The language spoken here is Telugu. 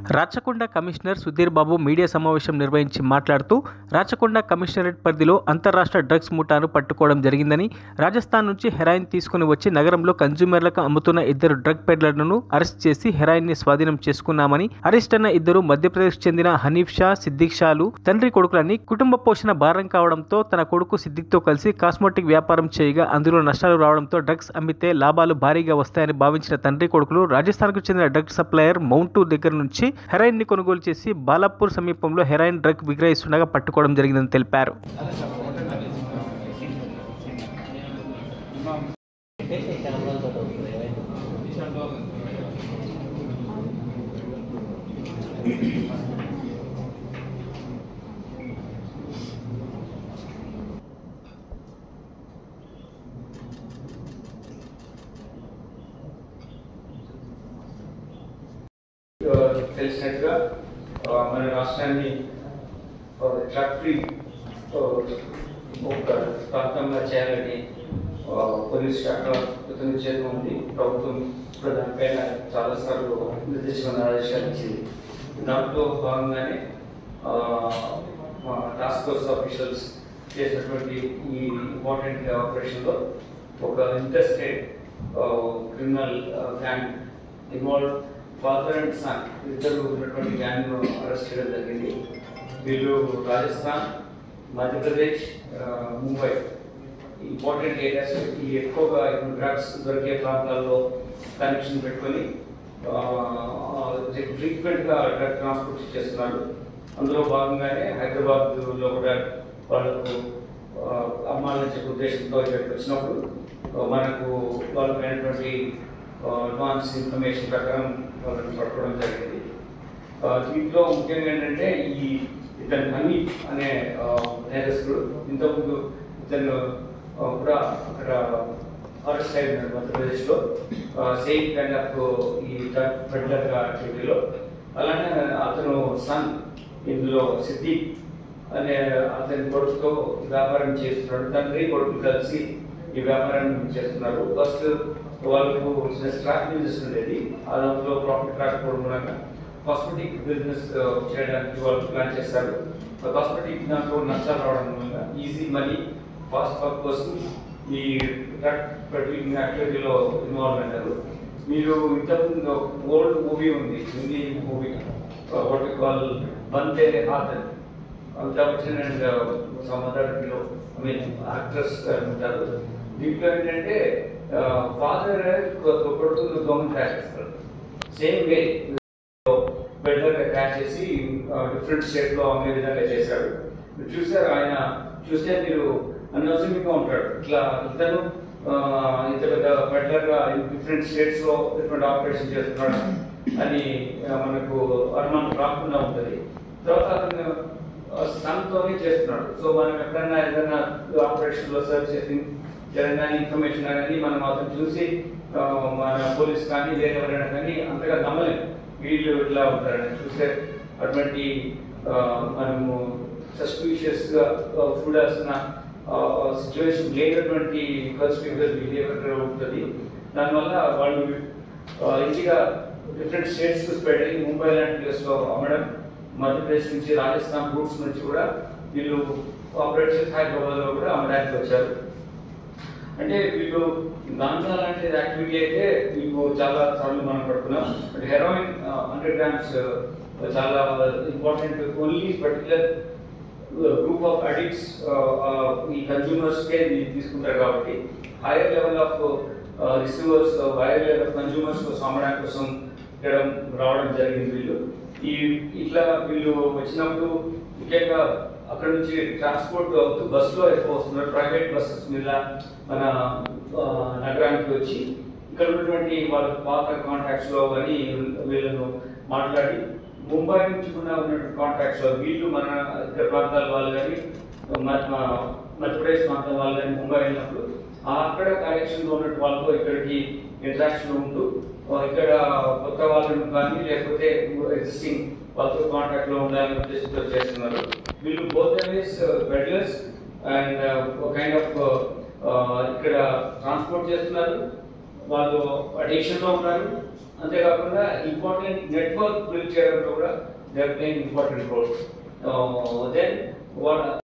రాచకొండ కమిషనర్ సుధీర్ బాబు మీడియా సమావేశం నిర్వహించి మాట్లాడుతూ రాచకొండ కమిషనరేట్ పరిధిలో అంతర్రాష్ట్ర డ్రగ్స్ ముఠాను పట్టుకోవడం జరిగిందని రాజస్థాన్ నుంచి హెరాయిన్ తీసుకుని వచ్చి నగరంలో కన్జ్యూమర్లకు అమ్ముతున్న ఇద్దరు డ్రగ్ పెడ్లర్లను అరెస్ట్ చేసి హెరాయిన్ ని స్వాధీనం చేసుకున్నామని అరెస్ట్ అయిన ఇద్దరు మధ్యప్రదేశ్ చెందిన హనీఫ్ షా సిద్దిక్ షాలు తండ్రి కొడుకులని కుటుంబ పోషణ భారం కావడంతో తన కొడుకు సిద్దిక్ తో కలిసి కాస్మెటిక్ వ్యాపారం చేయగా అందులో నష్టాలు రావడంతో డ్రగ్స్ అమ్మితే లాభాలు భారీగా వస్తాయని భావించిన తండ్రి కొడుకులు రాజస్థాన్కు చెందిన డ్రగ్ సప్లయర్ మౌంటు దగ్గర నుంచి హెరాయిన్ ని కొనుగోలు చేసి బాలాపూర్ సమీపంలో హెరాయిన్ డ్రగ్ విక్రయిస్తుండగా పట్టుకోవడం జరిగిందని తెలిపారు తెలిసినట్టుగా ఆ, మన రాష్ట్రాన్ని ట్రక్ ఫ్రీ ఒక ప్రాంతంగా చేయాలని ఆ, పోలీస్ శాఖ ప్రతినిధి ఉంది ప్రభుత్వం కూడా దానిపైన చాలాసార్లు నిర్దిష్టమైన ఆదేశాలు ఇచ్చింది దాంట్లో భాగంగానే ఆ, మా టాస్క్ ఫోర్స్ ఆఫీషియల్స్ చేసినటువంటి ఈ ఇంపార్టెంట్ ఆపరేషన్లో ఒక interested criminal gang involve father and son ఇద్దరు ఉన్నటువంటి గ్యాంగ్ అరెస్ట్ చేయడం జరిగింది వీళ్ళు రాజస్థాన్ మధ్యప్రదేశ్ ఆ, ముంబై ఇంపార్టెంట్ ఏరియాస్ ఈ ఎక్కువగా డ్రగ్స్ దొరికే ప్రాంతాల్లో కనెక్షన్ పెట్టుకొని ఫ్రీక్వెంట్గా డ్రగ్ ట్రాన్స్పోర్ట్ చేస్తున్నారు అందులో భాగంగానే హైదరాబాద్లో కూడా వాళ్ళకు ఆ, అమ్మాలని చెప్పే ఉద్దేశంతో ఇక్కడికి వచ్చినప్పుడు ఆ, మనకు వాళ్ళకి అయినటువంటి అడ్వాన్స్ ఇన్ఫర్మేషన్ ప్రకారం వాళ్ళని పట్టుకోవడం జరిగింది ఆ, దీంట్లో ముఖ్యంగా ఏంటంటే ఈ ఇతను హనీ అనే ఆ, నేరస్తుడు ఇంతకుముందు ఇతను ఆ, కూడా అక్కడ అరెస్ట్ అయి ఉన్నాడు మధ్యప్రదేశ్లో సేమ్ కైండ్ ఆఫ్ ఈ డ్రగ్ పెడ్లర్ యాక్టివిటీలో అలానే అతను సన్ ఇందులో సిద్దిక్ అనే అతని కొడుకుతో వ్యాపారం చేస్తున్నాడు తండ్రి కొడుకు కలిసి ఈ వ్యాపారం చేస్తున్నారు ఫస్ట్ వాళ్ళకు చిన్న స్టాక్ బిజినెస్ ఉండేది ఆ దాంట్లో ప్రాఫిట్ రాకపోవడం మూలంగా కాస్మెటిక్ బిజినెస్ చేయడానికి వాళ్ళు ప్లాన్ చేస్తారు కాస్మెటిక్ దాంట్లో నష్టాలు రావడం మూలంగా ఈజీ మనీ ఫాస్ట్ వర్క్ కోసం ఈ డ్రగ్ పెడ్లింగ్ యాక్టివిటీలో ఇన్వాల్వ్ అయ్యారు మీరు ఇంతకుముందు ఓల్డ్ మూవీ ఉంది Hindi movie what call Bandhe Haath అని Amitabh Bachchan and some other hero I mean actress ఉంటారు దీంట్లో ఏంటంటే ఫాదర్ కొడుకులు దొంగ క్యాచ్ చేస్తారు సేమ్ వే బెటర్ క్యాచ్ చేసి డిఫరెంట్ స్టేట్ లో అమ్మే విధంగా చేశాడు మీరు చూసారు ఆయన చూస్తే మీరు అన్నోసింగ్ గా ఉంటాడు ఇట్లా ఇతను ఆ, ఇంత పెద్ద బెటర్ గా డిఫరెంట్ స్టేట్స్ లో డిఫరెంట్ ఆపరేషన్ చేస్తున్నాడు అని ఆ, మనకు అనుమానం రాకుండా ఉంటుంది తర్వాత అతను సన్తోనే చేస్తున్నాడు సో మనం ఎప్పుడైనా ఏదైనా ఆపరేషన్ లో సర్చ్ చేసి ఏదైనా ఇన్ఫర్మేషన్ కానీ మనం అతను చూసి ఆ, మన పోలీస్ కానీ వేరే ఎవరైనా కానీ అంతగా నమ్మలేము వీళ్ళు ఇట్లా ఉంటారని చూస్తే అటువంటి ఆ, మనము సస్పీషియస్ గా చూడాల్సిన సిచ్యువేషన్ లేనటువంటి కన్స్పిక్యూస్ బిహేవియర్ ఉంటుంది దానివల్ల వాళ్ళు ఈజీగా డిఫరెంట్ స్టేట్స్ స్ప్రెడ్ అయ్యి ముంబై లాంటి ప్లేస్ లో అమ్మడం మధ్యప్రదేశ్ నుంచి రాజస్థాన్ రూట్స్ నుంచి కూడా వీళ్ళు ఆపరేట్ చేసి హైదరాబాద్ లో కూడా అమ్మడానికి వచ్చారు అంటే వీళ్ళు గాంజా లాంటి యాక్టివిటీ అయితే మీకు చాలా సార్లు మనం పడుతున్నాం బట్ హెరోయిన్ హండ్రెడ్ గ్రామ్స్ చాలా important only particular group of addicts ఈ కన్జ్యూమర్స్ కే ఇది తీసుకుంటారు కాబట్టి higher level of receivers higher level of consumers కోసం అమ్మడానికి కోసం ఇక్కడ రావడం జరిగింది వీళ్ళు ఈ ఇట్లా వీళ్ళు వచ్చినప్పుడు ముఖ్యంగా అక్కడ నుంచి ట్రాన్స్పోర్ట్ అవుతూ బస్సులో ఎక్కువ వస్తున్నారు ప్రైవేట్ బస్సెస్ మీద మన ఆ, నగరానికి వచ్చి ఇక్కడ ఉన్నటువంటి వాళ్ళ పాత కాంటాక్ట్స్ లో అని వీళ్ళను మాట్లాడి ముంబై నుంచి కూడా ఉన్నటువంటి కాంటాక్ట్స్ లో వీళ్ళు మన ఇతర ప్రాంతాల వాళ్ళు కానీ మన మధ్యప్రదేశ్ ప్రాంతం వాళ్ళు కానీ ముంబై వెళ్ళినప్పుడు ఆ అక్కడ కనెక్షన్ లో ఉన్నటువంటి వాళ్ళతో ఇక్కడికి ఇంటరాక్షన్ ఉంటూ ఆ, ఇక్కడ కొత్త వాళ్ళని కానీ లేకపోతే ఎగ్జిస్టింగ్ వాళ్ళతో కాంటాక్ట్ లో ఉండాలనే ఉద్దేశంతో చేస్తున్నారు వీళ్ళు both ways peddlers and kind of ఇక్కడ ట్రాన్స్పోర్ట్ చేస్తున్నారు వాళ్ళు అడిక్షన్లో ఉన్నారు అంతేకాకుండా ఇంపార్టెంట్ నెట్వర్క్ బిల్డ్ చేయడంలో కూడా they are playing important role then వాళ్ళ